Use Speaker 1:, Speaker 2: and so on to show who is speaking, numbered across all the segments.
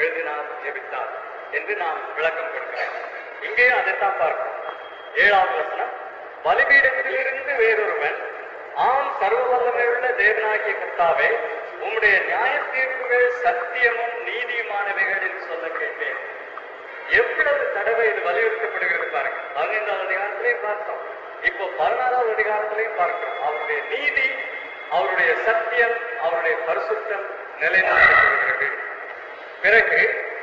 Speaker 1: எழுதினார் ஜெபித்தார் என்று நாம் விளக்கம் கொடுக்கிறோம் இங்கேயும் அதைத்தான் பார்க்கிறோம் ஏழாவது வசனம் பலிபீடத்திலிருந்து வேறொருவன் ஆம் சர்வ வல்லமையுள்ள தேவனாகிய கர்த்தாவே உம்முடைய நியாய தீர்ப்புகள் சத்தியமும் நீதியுமானவைகள் என்று சொல்ல கேட்டேன் எவ்வளவு தடவை இது வலியுறுத்தப்படுகிறது பாருங்க பதினைந்தாவது அதிகாரத்திலையும் பார்த்தோம் இப்போ பதினாறாவது அதிகாரத்திலையும் பார்க்கிறோம் அவருடைய நீதி அவருடைய சத்தியம் அவருடைய பரிசுத்தம் நிலைநாட்டப்படுகிறது பிறகு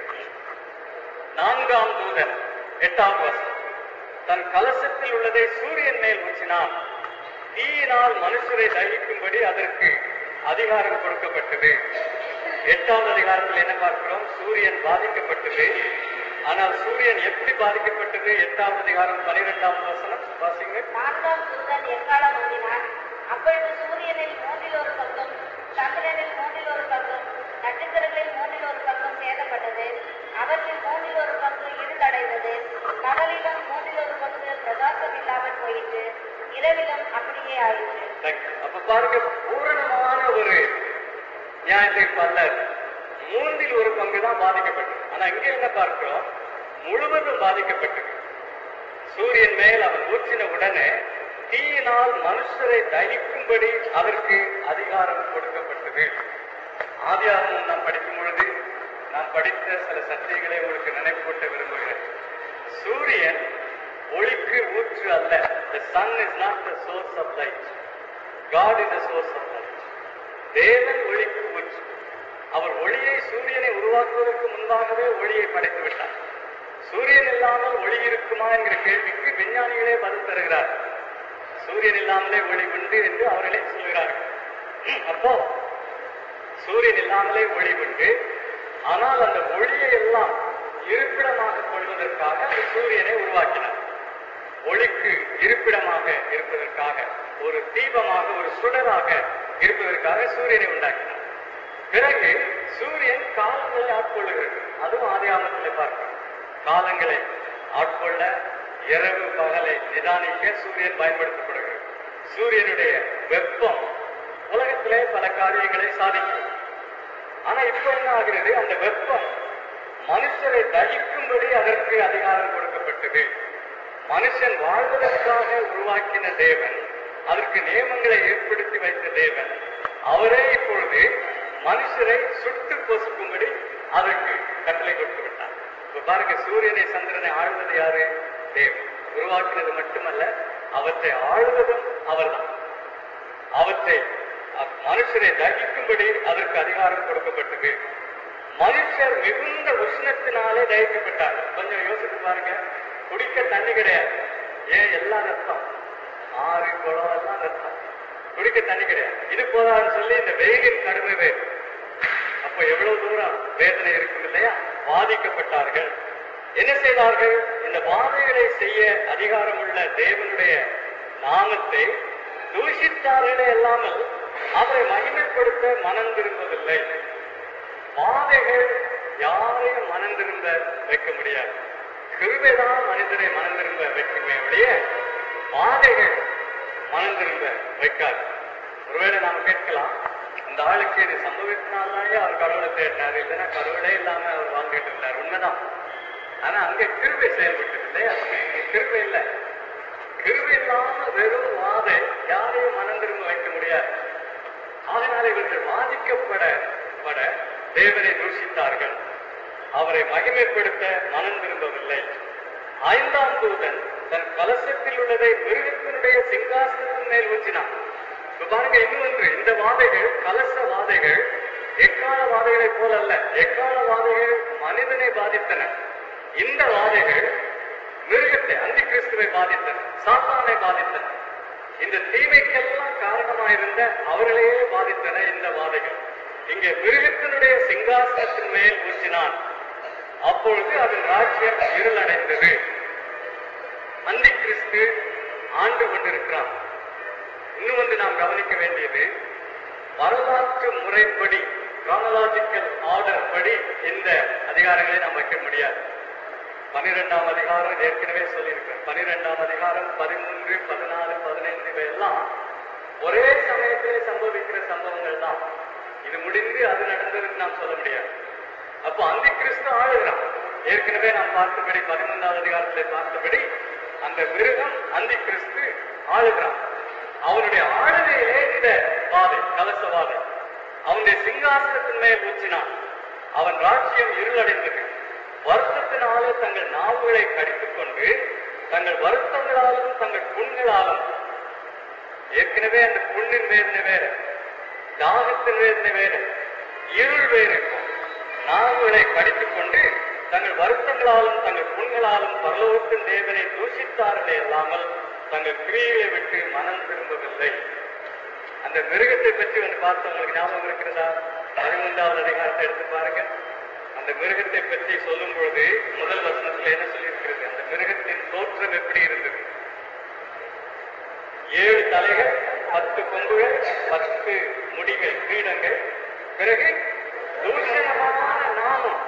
Speaker 1: நான்காம் தூதன் எட்டாவது வசனம் தன் கலசத்தில் உள்ளதை சூரியன் மேல் ஊற்றினான் தீயினால் மனுஷரை தகிக்கும்படி அதற்கு அதிகாரம் கொடுக்கப்பட்டது எட்டாவது அதிகாரத்தில் என்ன பார்க்கிறோம் சூரியன் பாதிக்கப்பட்டது ஆனால் சூரியன் எப்படி பாதிக்கப்பட்டது எட்டாவது அதிகாரம் பனிரெண்டாம் வசனம் வாசிங்க
Speaker 2: நான்காம் தூதன் எக்காலம் ஊதினான் அப்பொழுது சூரியனில் மூன்றில் ஒரு பக்கம் சந்திரனில் மூன்றில் ஒரு பக்கம் நட்சத்திரங்களில் மூன்றில் ஒரு பக்கம் சேதப்பட்டது அவற்றில் மூன்றில் ஒரு பங்கு இருளடைந்தது பகலிலும் மூன்றில் ஒரு பங்கு பிரகாசம் இல்லாமல் போயிற்று இரவிலும் அப்படியே ஆயிற்று
Speaker 1: Thank you. அப்ப பாருங்க பூரணமான ஒரு நியாயத்தை அல்ல மூன்றில் ஒரு பங்கு தான் பாதிக்கப்பட்டது ஆனா இங்க என்ன பார்க்கிறோம் முழுவதும் பாதிக்கப்பட்டது சூரியன் மேல் அவன் ஊற்றின உடனே தீயினால் மனுஷரை தகிக்கும்படி அதற்கு அதிகாரம் கொடுக்கப்பட்டது ஆதியாகமம் நாம் படிக்கும் பொழுது நாம் படித்த சில சத்தியங்களை உங்களுக்கு நினைப்பூட்ட விரும்புகிறேன் சூரியன் ஒளிக்கு ஊற்று அல்ல the sun is not the source of light God is the source of light தேவன் ஒளிக்கு ஊற்று அவர் ஒளியை சூரியனை உருவாக்குவதற்கு முன்பாகவே ஒளியை படைத்து விட்டார் சூரியன் இல்லாமல் ஒளி இருக்குமா என்கிற கேள்விக்கு விஞ்ஞானிகளே பதில் தருகிறார் சூரியன் இல்லாமலே ஒளி உண்டு என்று அவர்களே சொல்கிறார்கள் ம், அப்போ சூரியன் இல்லாமலே ஒளி உண்டு ஆனால் அந்த ஒளியை எல்லாம் இருப்பிடமாக கொள்வதற்காக அந்த சூரியனை உருவாக்கினார் ஒளிக்கு இருப்பிடமாக இருப்பதற்காக ஒரு தீபமாக ஒரு சுடராக இருப்பதற்காக சூரியனை உண்டாக்கினார் பிறகு சூரியன் காலங்களை ஆட்கொள்ளுகிறது அதுவும் ஆதியாமத்தில் பார்க்கிறோம் காலங்களை ஆட்கொள்ள இரவு பகலை நிதானிக்க சூரியன் பயன்படுத்தப்படுகிறது சூரியனுடைய வெப்பம் உலகத்திலே பல காரியங்களை சாதிக்கும் ஆனா இப்ப என்ன ஆகிறது அந்த வெப்பம் மனுஷரை தகிக்கும்படி அதற்கு அதிகாரம் கொடுக்கப்பட்டது மனுஷன் வாழ்வதற்காக உருவாக்கின தேவன் அதற்கு நியமங்களை ஏற்படுத்தி வைத்த தேவன் அவரே இப்பொழுது மனுஷரை சுட்டு பொசுக்கும்படி அதற்கு கட்டளை கொடுத்து விட்டார் இப்ப பாருங்க சூரியனை சந்திரனை ஆழ்வது யாரு தேவன் உருவாக்கினது மட்டுமல்ல அவற்றை ஆளுவதும் அவர்தான் அவற்றை அ- மனுஷரை தகிக்கும்படி அதற்கு அதிகாரம் கொடுக்கப்பட்டது மனுஷர் மிகுந்த உஷ்ணத்தினாலே தகிக்கப்பட்டார் கொஞ்சம் யோசித்து பாருங்க குடிக்க தண்ணி கிடையாது ஏன் எல்லாம் ரத்தம் ஆறு குளம் எல்லாம் ரத்தம் குடிக்க தண்ணி கிடையாது இது போதான்னு சொல்லி இந்த வெயிலின் கடுமை வேறு அப்போ எவ்வளவு தூரம் வேதனை இருக்கும் இல்லையா பாதிக்கப்பட்டார்கள் என்ன செய்தார்கள் இந்த பாதைகளை செய்ய அதிகாரமுள்ள தேவனுடைய நாமத்தை தூஷித்தார்களே அல்லாமல் அவரை மகிமைப்படுத்த மனம் திரும்பவில்லை பாதைகள் யாரையும் மனம் திரும்ப வைக்க முடியாது கிருபைதான் மனிதரை மனம் திரும்ப வைக்குமே ஒழிய பாதைகள் மனம் திரும்ப வைக்காது ஒருவேளை நாம கேட்கலாம் இந்த ஆளுக்கு இது சம்பவித்தனாலே அவர் கடவுளை தேடினார் இல்லைன்னா கடவுளே இல்லாம அவர் வாழ்ந்துட்டு இருந்தார் உண்மைதான் ஆனா அங்க கிருபை செயல்பட்டது இல்லையா இங்க கிருபை இல்லை கிருபை இல்லாம வெறும் வாதை யாரையும் மனம் திரும்ப வைக்க முடியாது அதனால இவர்கள் பாதிக்கப்பட பட தேவனை தூஷித்தார்கள் அவரை மகிமைப்படுத்த மனம் திரும்பவில்லை ஐந்தாம் தூதன் தன் கலசத்தில் உள்ளதை மிருகத்தினுடைய சிங்காசனத்தின் மேல் ஊற்றினான் இப்ப பாருங்க இன்னும் ஒன்று இந்த வாதைகள் கலச வாதைகள் எக்கால வாதைகளைப் போல அல்ல எக்கால வாதைகள் மனிதனை பாதித்தன இந்த வாதைகள் மிருகத்தை அந்தி கிறிஸ்துவை பாதித்தன சாத்தானை பாதித்தன இந்த தீமைக்கெல்லாம் காரணமாயிருந்த அவர்களையே பாதித்தன இந்த வாதைகள் இங்கே மிருகத்தினுடைய சிங்காசனத்தின் மேல் ஊற்றினான் அப்பொழுது அதன் ராஜ்யம் இருளடைந்தது அந்தி கிறிஸ்து ஆண்டு கொண்டிருக்கிறான் இன்னும் ஒன்று நாம் கவனிக்க வேண்டியது வரலாற்று முறைப்படி chronological ஆர்டர் படி இந்த அதிகாரங்களை நாம் வைக்க முடியாது பனிரெண்டாம் அதிகாரம் ஏற்கனவே சொல்லியிருக்கிறேன் பனிரெண்டாம் அதிகாரம் பதிமூன்று பதினாலு பதினைந்து இவையெல்லாம் ஒரே சமயத்திலே சம்பவிக்கிற சம்பவங்கள் தான் இது முடிந்து அது நடந்ததுன்னு நாம் சொல்ல முடியாது அப்போ அந்தி கிறிஸ்து ஆளுகிறான் ஏற்கனவே நாம் பார்த்தபடி பதிமூன்றாவது அதிகாரத்திலே பார்த்தபடி அந்த மிருகம் அந்தி கிறிஸ்து ஆளுகிறான் அவனுடைய ஆளுகையிலே இந்த வாதை கலசவாதை அவனுடைய சிங்காசனத்தின் மேல் ஊற்றினான் அவன் ராஜ்யம் இருளடைந்தது வருத்தத்தினாலே தங்கள் நாவுகளை கடித்துக் கொண்டு தங்கள் வருத்தங்களாலும் தங்கள் புண்களாலும் ஏற்கனவே அந்த புண்ணின் வேதனை வேற தாகத்தின் வேதனை வேற இருள் வேறு இப்போ நாவுகளை கடித்துக் கொண்டு தங்கள் வருத்தங்களாலும் தங்கள் புண்களாலும் பரலோகத்தின் தேவனை தூஷித்தார்களே அல்லாமல் தங்கள் கிரியையை விட்டு மனம் திரும்பவில்லை அந்த மிருகத்தை பற்றி வந்து பார்த்து உங்களுக்கு ஞாபகம் இருக்கிறதா பதிமூன்றாவது அதிகாரத்தை எடுத்து பாருங்க அந்த மிருகத்தை பற்றி சொல்லும் பொழுது முதல் வசனத்துல என்ன சொல்லியிருக்கிறது அந்த மிருகத்தின் தோற்றம் எப்படி இருந்தது ஏழு தலைகள் பத்து கொம்புகள் பத்து முடிகள் கிரீடங்கள் பிறகு தூஷணமான நாமம்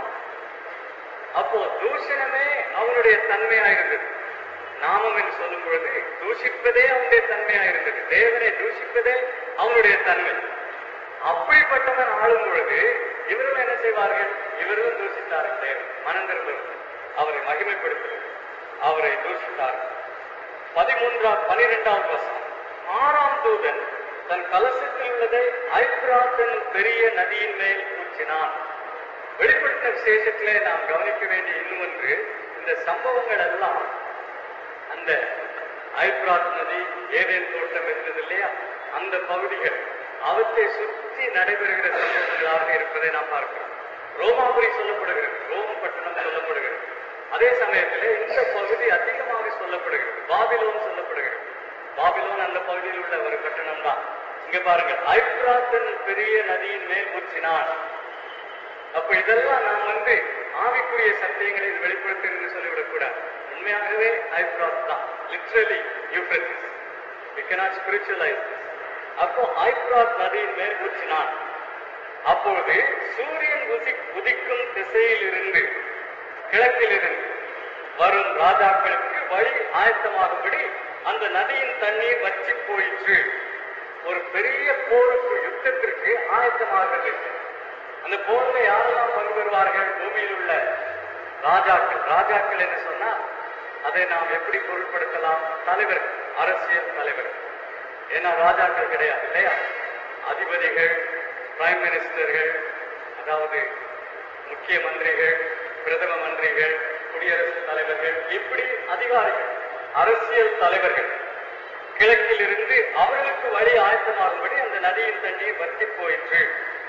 Speaker 1: அப்போ தூஷணமே அவனுடைய தன்மையா இருந்தது நாமம் என்று சொல்லும் பொழுது தூஷிப்பதே அவனுடைய தன்மையா இருந்தது தேவனை தூஷிப்பதே அவனுடைய தன்மை அப்படிப்பட்டவன் ஆளும் பொழுது இவர்கள் என்ன செய்வார்கள் இவர்களும் தூஷித்தார்கள் தேவன் மனம் திரும்புவது அவரை மகிமைப்படுத்துவது அவரை தூஷித்தார்கள் பதிமூன்றாம் பனிரெண்டாம் வசனம் ஆறாம் தூதன் தன் கலசத்தில் உள்ளதை ஐப்ராத்தன் பெரிய நதியின் மேல் ஊற்றினான் வெளிப்படுத்தின விசேஷத்திலே நாம் கவனிக்க வேண்டிய இன்னும் ஒன்று இந்த சம்பவங்கள் எல்லாம் அந்த ஐப்ராத் நதி ஏதேன் தோட்டம் இருந்தது இல்லையா அந்த பகுதிகள் அவற்றை சுற்றி நடைபெறுகிற சம்பவங்களாக இருப்பதை நாம் பார்க்கிறோம் ரோமாபுரி சொல்லப்படுகிறது ரோம பட்டணம் சொல்லப்படுகிறது அதே சமயத்திலே இந்த பகுதி அதிகமாக சொல்லப்படுகிறது பாபிலோன் சொல்லப்படுகிறது பாபிலோன் அந்த பகுதியில் உள்ள ஒரு பட்டணம் தான் இங்க பாருங்க ஐப்ராத்தன் பெரிய நதியின் மேல் ஊற்றினான் அப்ப இதெல்லாம் நாம் வந்து ஆவிக்குரிய சத்தியங்களை இது வெளிப்படுத்து என்று சொல்லிவிடக் கூடாது உண்மையாகவே ஐப்ராத் தான் literally Euphrates we cannot spiritualize this அப்போ ஐப்ராத் நதியின் மேல் ஊற்றினான் அப்பொழுது சூரியன் உதி உதிக்கும் திசையில் இருந்து கிழக்கிலிருந்து வரும் ராஜாக்களுக்கு வழி ஆயத்தமாகும்படி அந்த நதியின் தண்ணீர் வற்றி போயிற்று ஒரு பெரிய போருக்கு யுத்தத்திற்கு ஆயத்தமாகிறது அந்த போர்ல யாரெல்லாம் பங்கு பெறுவார்கள் பூமியில் உள்ள ராஜாக்கள் ராஜாக்கள் என்று சொன்னா அதை நாம் எப்படி பொருட்படுத்தலாம் தலைவர் அரசியல் தலைவர் ஏன்னா ராஜாக்கள் கிடையாது இல்லையா அதிபதிகள் பிரைம் மினிஸ்டர்கள் அதாவது முக்கிய மந்திரிகள் பிரதம மந்திரிகள் குடியரசுத் தலைவர்கள் இப்படி அதிகாரிகள் அரசியல் தலைவர்கள் கிழக்கிலிருந்து அவர்களுக்கு வழி ஆயத்தமாகும்படி அந்த நதியின் தண்ணீர் வற்றி போயிற்று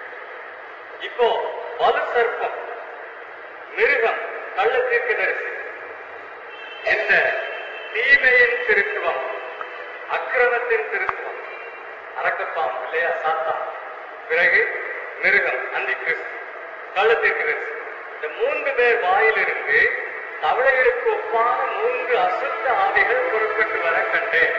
Speaker 1: இப்போ வலு சர்ப்பம் மிருகம் கள்ளத்திற்கு தரிசி இந்த தீமையின் திருத்துவம் அக்கிரமத்தின் திருத்துவம் அரக்கப்பாம் இல்லையா சாத்தான் பிறகு மிருகம் அந்தி கிறிஸ்து கள்ளத்திற்கு தரிசி இந்த மூன்று பேர் வாயிலிருந்து தவளைகளுக்கு ஒப்பான மூன்று அசுத்த ஆவிகள் புறப்பட்டு வர கண்டேன்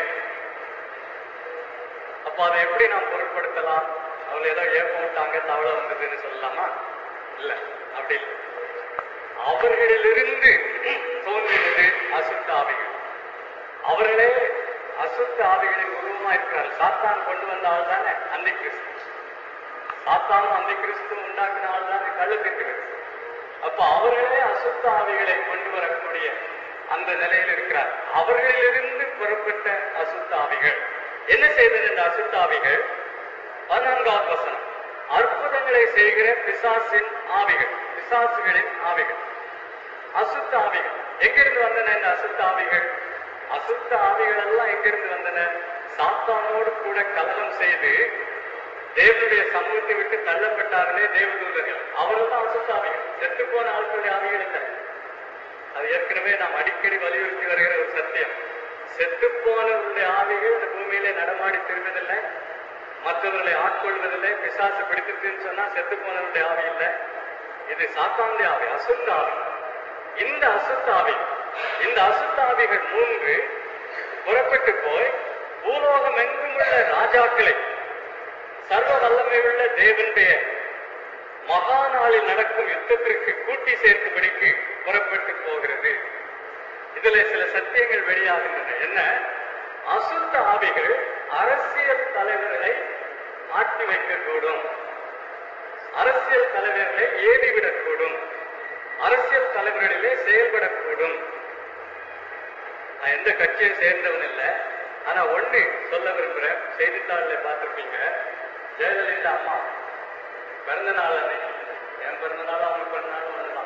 Speaker 1: அப்ப அதை எப்படி நாம் பொருட்படுத்தலாம் அவள் ஏதோ ஏப்பம் விட்டாங்க தவளை வந்ததுன்னு சொல்லலாமா இல்ல அப்படி இல்லை அவர்களிலிருந்து தோன்றினது அசுத்த ஆவிகள் அவர்களே அசுத்த ஆவிகளின் உருவமா இருக்கிறார்கள் சாத்தான் கொண்டு வந்த ஆள் தானே அந்த கிறிஸ்து சாத்தானும் அந்த கிறிஸ்து உண்டாக்கின ஆள் தானே கள்ளத்திற்கு அப்ப அவர்களே அசுத்த ஆவிகளை கொண்டு வரக்கூடிய அந்த நிலையில் இருக்கிறார் அவர்களிலிருந்து புறப்பட்ட அசுத்த ஆவிகள் என்ன செய்தது இந்த அசுத்த ஆவிகள் பதினான்காவது வசனம் அற்புதங்களை செய்கிற பிசாசின் ஆவிகள் பிசாசுகளின் ஆவிகள் அசுத்த ஆவிகள் எங்கிருந்து வந்தன இந்த அசுத்த ஆவிகள் அசுத்த ஆவிகள் எல்லாம் எங்கிருந்து வந்தன சாத்தானோடு கூட கலனம் செய்து தேவனுடைய சமூகத்தை விட்டு தள்ளப்பட்டார்களே தேவதூதர்கள் அவர்கள் தான் அசுத்த ஆவிகள் செத்து போன ஆட்களுடைய ஆவிகள் இல்லை அது ஏற்கனவே நாம் அடிக்கடி வலியுறுத்தி வருகிற ஒரு சத்தியம் செத்து போனவர்களுடைய ஆவிகள் இந்த பூமியிலே நடமாடி திரும்பதில்லை மற்றவர்களை ஆட்கொள்வதில்லை பிசாசு பிடித்துட்டுன்னு சொன்னா செத்து போனவருடைய ஆவி இல்லை இது சாத்தானுடைய ஆவி அசுத்த ஆவி இந்த அசுத்த ஆவி இந்த அசுத்த ஆவிகள் மூன்று புறப்பட்டு போய் பூலோகம் எங்கும் உள்ள ராஜாக்களை சர்வ வல்லமை உள்ள தேவனுடைய மகா நாளில் நடக்கும் யுத்தத்திற்கு கூட்டி சேர்க்கும்படிக்கு புறப்பட்டு போகிறது இதுல சில சத்தியங்கள் வெளியாகின்றன என்ன அசுத்த ஆவிகள் அரசியல் தலைவர்களை ஆட்டி வைக்கக்கூடும் அரசியல் தலைவர்களை ஏவிவிடக்கூடும் அரசியல் தலைவர்களிலே செயல்படக்கூடும் நான் எந்த கட்சியை சேர்ந்தவன் இல்லை ஆனா ஒண்ணு சொல்ல விரும்புறேன் செய்தித்தாள்ல பார்த்திருப்பீங்க ஜெயலலிதா அம்மா பிறந்த நாள் அன்னைக்கு என் பிறந்த நாள் அவங்க பிறந்த நாள் ஒண்ணுதான்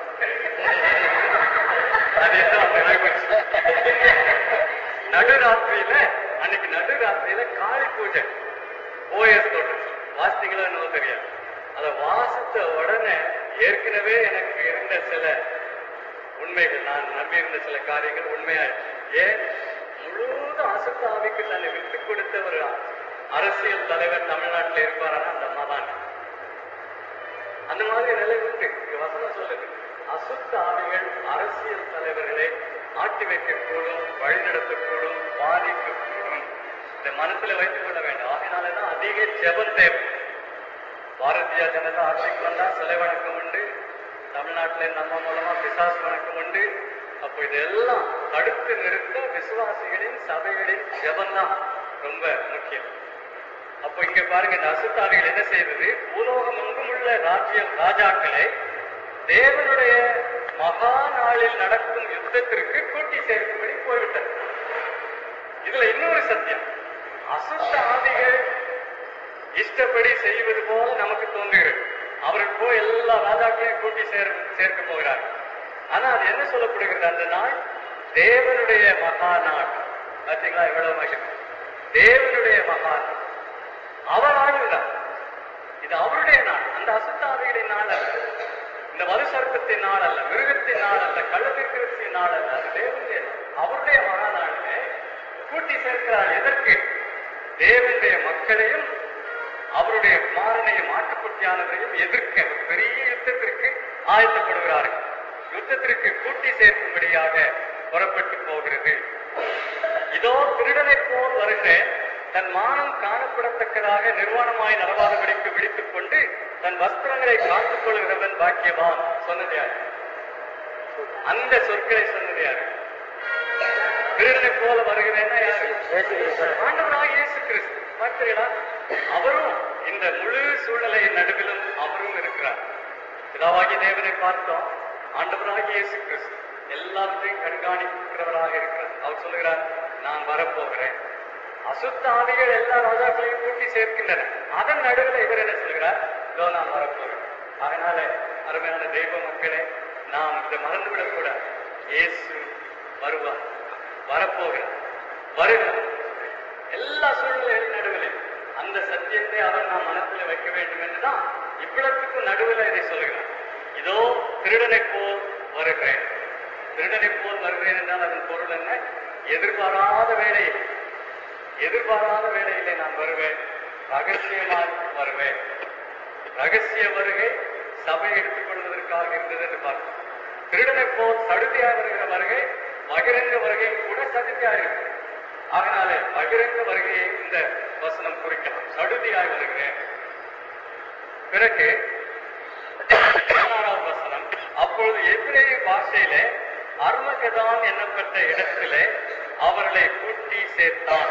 Speaker 1: அதே தான் அவங்க ஆகிப்போச்சு. நடுராத்திரியில அன்னைக்கு நடுராத்திரியில காளி பூஜை ஓஎஸ் தோட்டத்தில் வாசித்தீங்களோ என்னவோ தெரியாது அதை வாசித்த உடனே ஏற்கனவே எனக்கு இருந்த சில உண்மைகள் நான் நம்பியிருந்த சில காரியங்கள் உண்மையாயிடுச்சு ஏன் முழுவதும் அசுத்தாவிக்கு தன்னை விட்டு கொடுத்த ஒரு அரசியல் தலைவர் தமிழ்நாட்டில் இருப்பாரானா அந்த அம்மா தான் அந்த மாதிரி நிலை உண்டு இங்க வசனம் சொல்லுது அசுத்த ஆவிகள் அரசியல் தலைவர்களை ஆட்டி வைக்கக்கூடும் வழிநடத்தக்கூடும் பாதிக்கக்கூடும் இந்த மனசுல வைத்துக் கொள்ள வேண்டும் ஆகினாலதான் அதிக ஜெபம் தேவை பாரதிய ஜனதா ஆட்சிக்கு வந்தா சிலை வணக்கம் உண்டு தமிழ்நாட்டில நம்ம மூலமா பிசாசு வணக்கம் உண்டு அப்போ இதெல்லாம் தடுத்து நிறுத்த விசுவாசிகளின் சபைகளின் ஜெபம்தான் ரொம்ப முக்கியம் அப்போ இங்க பாருங்க இந்த அசுத்தாவிகள் என்ன செய்தது பூலோகம் எங்கும் உள்ள ராஜ்யம் ராஜாக்களை தேவனுடைய மகா நாளில் நடக்கும் யுத்தத்திற்கு கூட்டி சேர்க்கும்படி போய்விட்டது இதுல இன்னொரு சத்தியம் அசுத்த ஆவிகள் இஷ்டப்படி செய்வது போல நமக்கு தோன்றுகிறது அவருக்கு போய் எல்லா ராஜாக்களையும் கூட்டி சேர் சேர்க்க போகிறார் ஆனா அது என்ன சொல்லப்படுகிறது அந்த நாள் தேவனுடைய மகா நாள் பார்த்தீங்களா எவ்வளவு மகிமை தேவனுடைய மகா நாள் அவர் ஆளுகிறார் இது அவருடைய நாள் அந்த அசுத்தாவிகளின் நாள் அல்ல இந்த மதுசர்க்கத்தின் நாள் அல்ல மிருகத்தின் நாள் அல்ல கள்ளத்திற்கிறத்தின் நாள் அல்ல அது தேவனுடைய நாள். அவருடைய மகா நாளிலே கூட்டி சேர்க்கிறார் எதற்கு தேவனுடைய மக்களையும் அவருடைய குமாரனையும் ஆட்டுக்குட்டியானவரையும் எதிர்க்க ஒரு பெரிய யுத்தத்திற்கு ஆயத்தப்படுகிறார்கள் யுத்தத்திற்கு கூட்டி சேர்க்கும்படியாக புறப்பட்டு போகிறது இதோ திருடனைப் போல் வருகிறேன் தன் மானம் காணப்படத்தக்கதாக நிர்வாணமாய் நடவாதபடிக்கு விழித்துக் கொண்டு தன் வஸ்திரங்களை காத்துக் கொள்கிறவன் பாக்கியவான் சொன்னது யார் அந்த சொற்களை சொன்னது யாரு திருடனைப் போல வருகிறேன்னா யாரு ஆண்டவராக இயேசு கிறிஸ்து பார்க்கிறீங்களா அவரும் இந்த முழு சூழ்நிலையின் நடுவிலும் அவரும் இருக்கிறார் பிதாவாகி தேவனை பார்த்தோம் ஆண்டவராக இயேசு கிறிஸ்து எல்லாவற்றையும் கண்காணிக்கிறவராக இருக்கிறார் அவர் சொல்லுகிறார் நான் வரப்போகிறேன் அசுத்த ஆவிகள் எல்லா ராஜாக்களையும் கூட்டி சேர்க்கின்றன அதன் நடுவில் இவர் என்ன சொல்கிறார் இதோ நான் வரப்போகிறேன் அதனால அருமையான தெய்வ மக்களே நாம் இதை மறந்துவிடக் கூடாது இயேசு வருவார் வரப்போகிறார் வருகிறார் எல்லா சூழ்நிலைகளின் நடுவில் அந்த சத்தியத்தை அவர் நாம் மனத்தில் வைக்க வேண்டும் என்றுதான் இவ்வளவுக்கும் நடுவில் இதை சொல்லுகிறார் இதோ திருடனை போல் வருகிறேன் திருடனை போல் வருகிறேன் என்றால் அதன் பொருள் என்ன எதிர்பாராத வேலையில் எதிர்பாராத வேலையிலே நான் வருவேன் ரகசியமாக வருவேன் ரகசிய வருகை சபை எடுத்துக் கொள்வதற்காக இருந்தது என்று பார்த்தோம் திருடனை போல் சடுதியா வருகிற வருகை பகிரங்க வருகை கூட சடுதியா இருக்கு அதனால பகிரங்க வருகையை இந்த வசனம் குறிக்கலாம் சடுதியாய் வருகிறேன் பிறகு பதினாறாவது வசனம் அப்பொழுது எபிரேய பாஷையிலே அர்மகதான் என்னப்பட்ட இடத்திலே அவர்களை கூட்டி சேர்த்தான்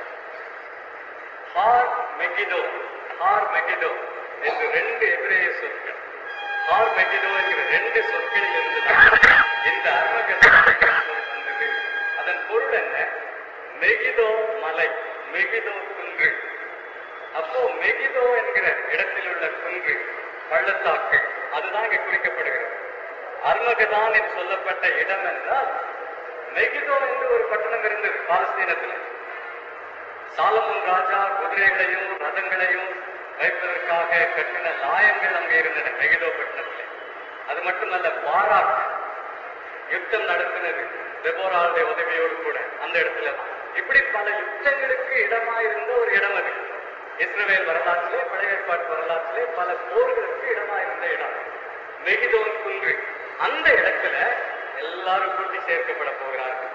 Speaker 1: ஹார் மெகிதோ ஹார் மெகிதோ என்று ரெண்டு எபிரேய சொற்கள் ஹார் மெகிதோ என்கிற ரெண்டு சொற்களில் இருந்துதான் இந்த அர்மகதான் என்கிற சொல் வந்தது அதன் பொருள் என்ன மெகிதோ மலை மெகிதோ குன்று அப்போ மெகிதோ என்கிற இடத்தில் உள்ள குன்று பள்ளத்தாக்கு அதுதான் இங்க குறிக்கப்படுகிறது அர்மகதான் என்று சொல்லப்பட்ட இடம் என்றால் மெகிதோ என்று ஒரு பட்டணம் இருந்தது பாலஸ்தீனத்தில் சாலமன் ராஜா குதிரைகளையும் ரதங்களையும் வைப்பதற்காக கட்டின லாயங்கள் அங்கே இருந்தன மெகிதோ பட்டணத்தில் அது மட்டுமல்ல பாராக் யுத்தம் நடத்தினது தெபோராளுடைய உதவியோடு கூட அந்த இடத்துல தான் இப்படி பல யுத்தங்களுக்கு இடமாயிருந்த ஒரு இடம் அது இஸ்ரவேல் வரலாற்றிலே பழைய ஏற்பாட்டு வரலாற்றிலே பல போர்களுக்கு இடமாயிருந்த இடம் மெகிதோன் குன்று அந்த இடத்துல எல்லாரும் கூட்டி சேர்க்கப்பட போகிறார்கள்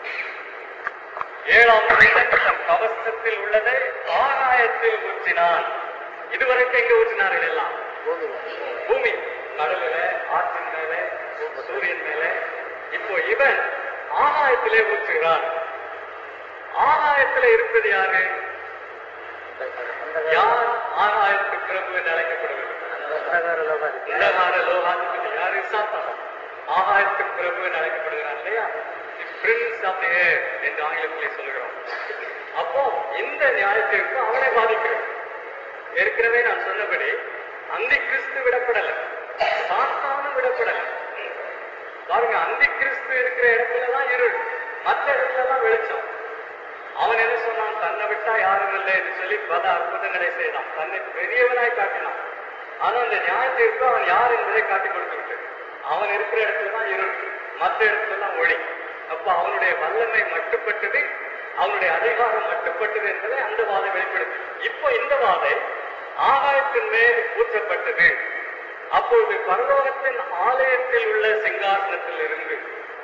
Speaker 1: ஏழாம் மனிதன் தன் கவசத்தில் உள்ளதை ஆகாயத்தில் ஊற்றினான் இதுவரைக்கும் எங்க ஊற்றினார்கள் எல்லாம் பூமி கடலில ஆற்றின் மேல சூரியன் மேல இப்போ இவன் ஆகாயத்திலே ஊற்றுகிறான் ஆகாயத்துல இருப்பது யாரு யார் ஆகாயத்து பிரபு என்று அழைக்கப்படுவது உலகார லோகாதிபதி யாரு சாத்தான் ஆகாயத்தின் பிரபு என்று அழைக்கப்படுகிறான் இல்லையா பிரின்ஸ் ஆஃப் தி ஏர் என்று ஆங்கிலத்திலே சொல்கிறோம் அப்போ இந்த நியாயத்திற்கு அவனை பாதிக்கிறது ஏற்கனவே நான் சொன்னபடி அந்தி கிறிஸ்து விடப்படல சாத்தானும் விடப்படல பாருங்க அந்தி கிறிஸ்து இருக்கிற இடத்துலதான் இருள் மற்ற இடத்துலதான் வெளிச்சம் அவன் என்ன சொன்னான் தன்னை விட்டா யாரும் இல்லை என்று சொல்லி பல அற்புதங்களை செய்தான் தன்னை பெரியவனாய் காட்டினான் ஆனா அந்த நியாயத்திற்கு அவன் யார் என்பதை காட்டி கொடுத்து விட்டது அவன் இருக்கிற இடத்துல தான் இருள் மற்ற இடத்துல தான் ஒளி அப்ப அவனுடைய வல்லமை மட்டுப்பட்டது அவனுடைய அதிகாரம் மட்டுப்பட்டது என்பதை அந்த வாதை வெளிப்படுத்தி இப்போ இந்த வாதை ஆகாயத்தின் மேல் ஊற்றப்பட்டது அப்பொழுது பரலோகத்தின் ஆலயத்தில் உள்ள சிங்காசனத்தில் இருந்து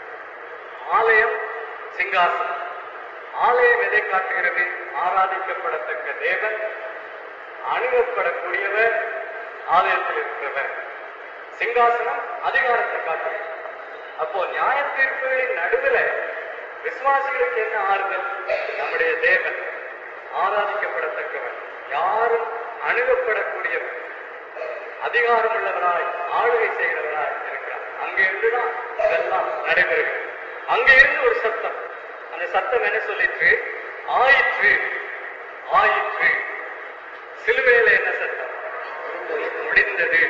Speaker 1: ஆலயம் சிங்காசனம் ஆலயம் எதை காட்டுகிறது ஆராதிக்கப்படத்தக்க தேவன் அணுகப்படக்கூடியவர் ஆலயத்தில் இருக்கிறவர் சிங்காசனம் அதிகாரத்தை காட்டுகிறது அப்போ நியாய தீர்ப்புகளின் நடுவுல விசுவாசிகளுக்கு என்ன ஆறுதல் நம்முடைய தேவன் ஆராதிக்கப்படத்தக்கவர் யாரும் அணுகப்படக்கூடியவர் அதிகாரம் உள்ளவராய் ஆளுகை செய்கிறவராய் இருக்கிறார் அங்கே இருந்துதான் இதெல்லாம் நடைபெறுகிறது அங்கே இருந்து ஒரு சத்தம் அந்த சத்தம் என்ன சொல்லிற்று ஆயிற்று ஆயிற்று சிலுவையில என்ன சத்தம் முடிந்தது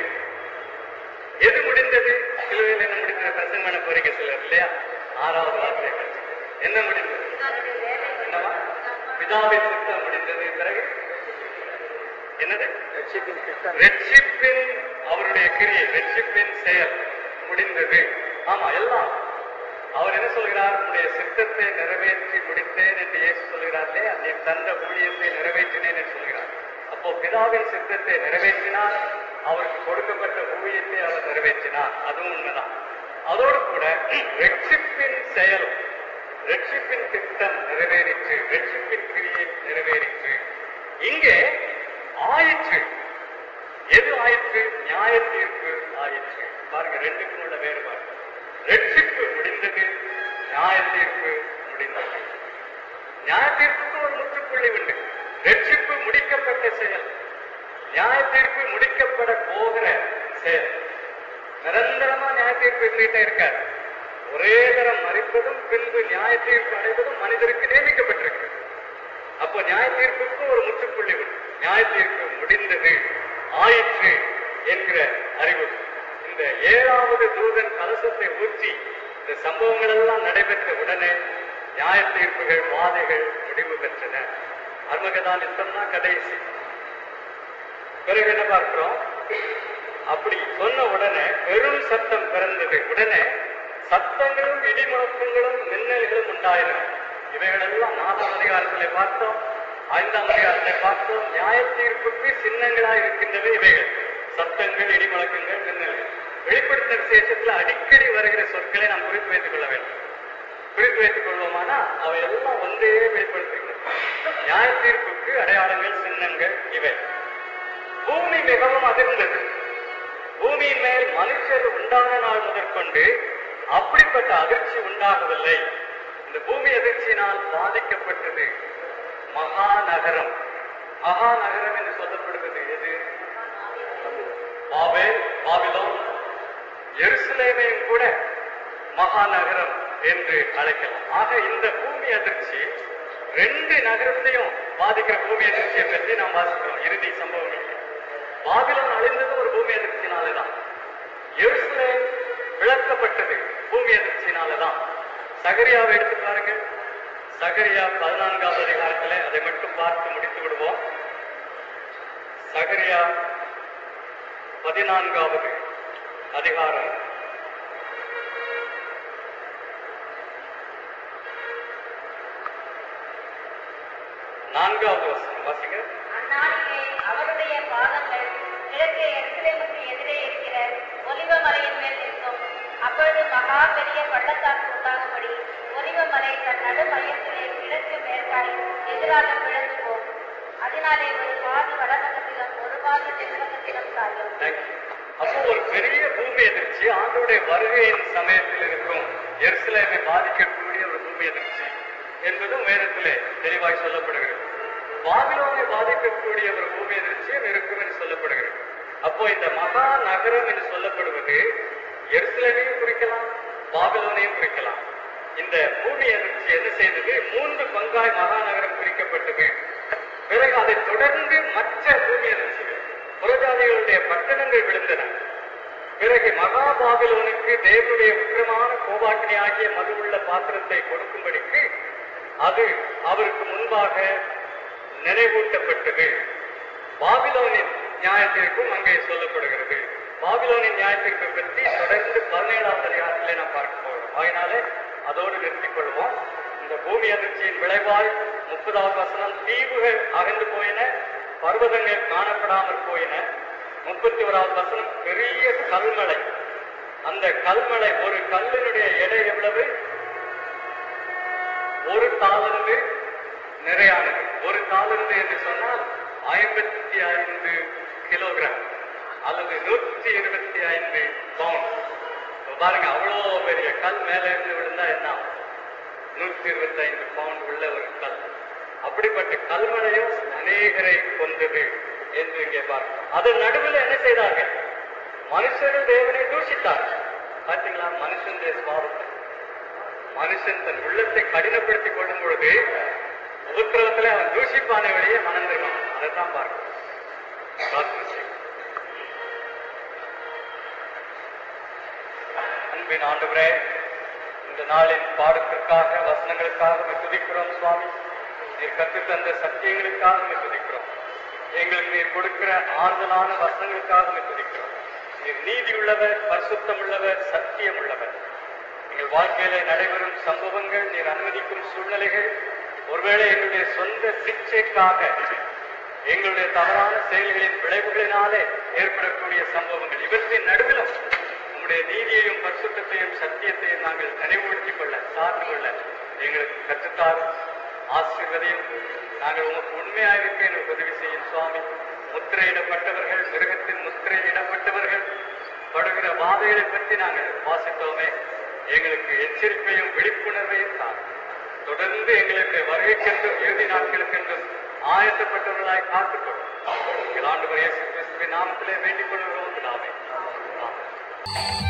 Speaker 1: எது முடிந்தது சிலுவையில என்ன முடிந்தது பிரசங்கம் பண்ண போறீங்க சிலர் இல்லையா ஆறாவது வார்த்தை என்ன முடிந்தது என்னவா பிதாவின் சித்தம் முடிந்தது பிறகு என்னது ரட்சிப்பின் அவருடைய கிரியை ரட்சிப்பின் செயல் முடிந்தது ஆமா எல்லாம் அவர் என்ன சொல்கிறார் உன்னுடைய சித்தத்தை நிறைவேற்றி முடித்தேன் என்று இயேசு சொல்கிறார் இல்லையா நீ தந்த ஊழியத்தை நிறைவேற்றினேன் என்று சொல்கிறார் அப்போ பிதாவின் சித்தத்தை நிறைவேற்றினார் அவருக்கு கொடுக்கப்பட்ட ஊழியத்தை அவர் நிறைவேற்றினார் அதுவும் உண்மைதான் அதோடு கூட ரட்சிப்பின் செயல் ரட்சிப்பின் திட்டம் நிறைவேறிற்று ரட்சிப்பின் கிரியை நிறைவேறிற்று இங்கே ஆயிற்று எது ஆயிற்று நியாய தீர்ப்பு ஆயிற்று பாருங்க ரெண்டுக்கும் உள்ள வேறுபாடு ரட்சிப்பு முடிந்தது நியாய தீர்ப்பு முடிந்தது நியாய தீர்ப்புக்கு ஒரு முற்றுப்புள்ளி உண்டு ரட்சிப்பு முடிக்கப்பட்ட செயல் நியாய தீர்ப்பு முடிக்கப்பட போகிற செயல் நிரந்தரமா நியாய தீர்ப்பு இருந்துகிட்டே இருக்காது ஒரே தரம் மறிப்பதும் பின்பு நியாய தீர்ப்பு அடைவதும் மனிதருக்கு நியமிக்கப்பட்டிருக்கிறது அப்போ நியாய தீர்ப்புக்கு ஒரு முற்றுப்புள்ளி உண்டு நியாய தீர்ப்பு முடிந்தது ஆயிற்று என்கிற அறிவுரை இந்த ஏழாவது தூதன் கலசத்தை ஊற்றி இந்த சம்பவங்கள் எல்லாம் நடைபெற்ற உடனே நியாய தீர்ப்புகள் வாதைகள் முடிவு பெற்றன அர்மகதான் யுத்தம்னா கடைசி பிறகு என்ன பார்க்கிறோம் அப்படி சொன்ன உடனே பெரும் சத்தம் பிறந்தது உடனே சத்தங்களும் இடிமுழக்கங்களும் மின்னல்களும் உண்டாயின இவைகளெல்லாம் நாலாம் அதிகாரத்திலே பார்த்தோம் ஐந்தாம் அதிகாரத்திலே பார்த்தோம் நியாய தீர்ப்புக்கு சின்னங்களாய் இருக்கின்றவை இவைகள் சத்தங்கள் இடிமுழக்கங்கள் மின்னல்கள் வெளிப்படுத்தின விசேஷத்துல அடிக்கடி வருகிற சொற்களை நாம் குறித்து வைத்துக் கொள்ள வேண்டும் குறித்து வைத்துக் கொள்வோமானா அவை எல்லாம் ஒன்றே வெளிப்படுத்துகின்றன நியாய தீர்ப்புக்கு அடையாளங்கள் சின்னங்கள் இவை பூமி மிகவும் அதிர்ந்தது பூமியின் மேல் மனுஷர் உண்டான நாள் முதற்கொண்டு அப்படிப்பட்ட அதிர்ச்சி உண்டாகவில்லை இந்த பூமி அதிர்ச்சியினால் பாதிக்கப்பட்டது மகாநகரம் மகாநகரம் என்று சொல்லப்படுவது எது பாபேல் பாபிலோன் எருசலேமையும் கூட மகாநகரம் என்று அழைக்கலாம் ஆக இந்த பூமி அதிர்ச்சி ரெண்டு நகரத்தையும் பாதிக்கிற பூமி அதிர்ச்சியை பற்றி நாம் வாசிக்கிறோம் இறுதி சம்பவங்கள் பாபிலோன் அழிந்தது ஒரு பூமி அதிர்ச்சினாலதான் எருசலேம் விளக்கப்பட்டது பூமி அதிர்ச்சினாலதான் சகரியாவை எடுத்து பாருங்கள் சகரியா பதினான்காவது அதிகாரத்துல அதை மட்டும் பார்த்து முடித்து விடுவோம் சகரியா பதினான்காவது அதிகாரம் நான்காவது வசனம் வாசிங்க
Speaker 2: அந்நாளிலே அவருடைய பாதங்கள் கிழக்கே எருசலேமுக்கு எதிரே இருக்கிற ஒலிவ மலையின் மேல் நிற்கும் அப்பொழுது மகா பெரிய பள்ளத்தாக்கு உண்டாகும்படி ஒலிவ மலை தன் நடு மையத்திலே கிழக்கு மேற்காய் எதிராக பிளந்து போகும் அதனாலே ஒரு பாதி வடபக்கத்திலும் ஒரு பாதி தென்பக்கத்திலும் சாயும்
Speaker 1: Thank you. அப்போ ஒரு பெரிய பூமி அதிர்ச்சி ஆண்டோடைய வருகையின் சமயத்தில் இருக்கும் எருசலேமை பாதிக்கக்கூடிய ஒரு பூமி அதிர்ச்சி என்பதும் வேதத்திலே தெளிவாய் சொல்லப்படுகிறது பாபிலோனை பாதிக்கக்கூடிய ஒரு பூமி அதிர்ச்சியும் இருக்கும் என்று சொல்லப்படுகிறது அப்போ இந்த மகா நகரம் என்று சொல்லப்படுவது எருசலேமையும் குறிக்கலாம் பாபிலோனையும் குறிக்கலாம் இந்த பூமி அதிர்ச்சி என்ன செய்தது மூன்று பங்காய் மகாநகரம் பிரிக்கப்பட்டது பிறகு அதை தொடர்ந்து மற்ற பூமி அதிர்ச்சிகள் புறஜாதிகளுடைய பட்டணங்கள் விழுந்தன பிறகு மகா பாபிலோனுக்கு தேவனுடைய உக்கிரமான கோபாக்கினி ஆகிய மதுவுள்ள பாத்திரத்தை கொடுக்கும்படிக்கு அது அவருக்கு முன்பாக நினைவூட்டப்பட்டது பாபிலோனின் நியாயத்திற்கும் அங்கே சொல்லப்படுகிறது பாபிலோனின் நியாயத்திற்கு பற்றி தொடர்ந்து பதினேழாவது அதிகாரத்திலே நாம் பார்க்க போகிறோம் அதனாலே அதோடு நிறுத்திக் கொள்வோம் இந்த பூமி அதிர்ச்சியின் விளைவாய் முப்பதாவது வசனம் தீவுகள் அகன்று போயின பர்வதங்கள் காணப்படாமல் போயின முப்பத்தி ஓராவது வசனம் பெரிய கல்மலை அந்த கல்மலை ஒரு கல்லினுடைய எடை எவ்வளவு ஒரு தாளந்து நிறையானது ஒரு தாளந்து என்று சொன்னால் ஐம்பத்தி ஐந்து கிலோகிராம் அல்லது நூற்றி இருபத்தி ஐந்து பவுண்ட் இப்ப பாருங்க அவ்வளோ பெரிய கல் மேல இருந்து விழுந்தா என்ன ஆகும்? நூற்றி இருபத்தி ஐந்து பவுண்ட் உள்ள ஒரு கல் அப்படிப்பட்ட கல்மழையும் அநேகரை கொண்டது என்று இங்கே பார்க்கிறோம் அதன் நடுவில் என்ன செய்தார்கள் மனுஷர்கள் தேவனை தூஷித்தார்கள் பார்த்தீங்களா மனுஷனுடைய சுவாபத்தை மனுஷன் தன் உள்ளத்தை கடினப்படுத்திக் கொள்ளும் பொழுது உபத்திரவத்துல அவன் தூஷிப்பான வழியே மனம் திரும்பும் அதைத்தான் பார்க்கணும் பிரார்த்தனை செய்வோம். அன்பின் ஆண்டவரே இந்த நாளின் பாடத்திற்காக வசனங்களுக்காக உம்மை துதிக்கிறோம் சுவாமி நீர் கற்றுத் தந்த சத்தியங்களுக்காக உம்மை துதிக்கிறோம் எங்களுக்கு நீர் கொடுக்கிற ஆறுதலான வசனங்களுக்காக உம்மை துதிக்கிறோம் நீர் நீதி உள்ளவர் பரிசுத்தம் உள்ளவர் சத்தியம் உள்ளவர் எங்கள் வாழ்க்கையில நடைபெறும் சம்பவங்கள் நீர் அனுமதிக்கும் சூழ்நிலைகள் ஒருவேளை எங்களுடைய சொந்த சிக்ஷைக்காக எங்களுடைய தவறான செயல்களின் விளைவுகளினாலே ஏற்படக்கூடிய சம்பவங்கள் இவற்றின் நடுவிலும் உம்முடைய நீதியையும் பரிசுத்தத்தையும் சத்தியத்தையும் நாங்கள் நினைவுபடுத்திக் கொள்ள சார்ந்து கொள்ள எங்களுக்கு கற்றுத்தாரும் ஆசீர்வதியும் நாங்கள் உமக்கு உண்மையாயிருக்க எங்களுக்கு உதவி செய்யும் சுவாமி முத்திரையிடப்பட்டவர்கள் மிருகத்தின் முத்திரையிடப்பட்டவர்கள் படுகிற வாதைகளை பற்றி நாங்கள் வாசித்தோமே எங்களுக்கு எச்சரிப்பையும் விழிப்புணர்வையும் தான் தொடர்ந்து எங்களுக்கு வருகைக்கென்றும் இறுதி நாட்களுக்கென்றும் ஆயத்தப்பட்டவர்களாய் காத்துக்கொள்ளும் எங்கள் ஆண்டு இயேசு கிறிஸ்துவின் நாமத்திலே வேண்டிக் கொள்கிறோம் பிதாவே. ஆமென்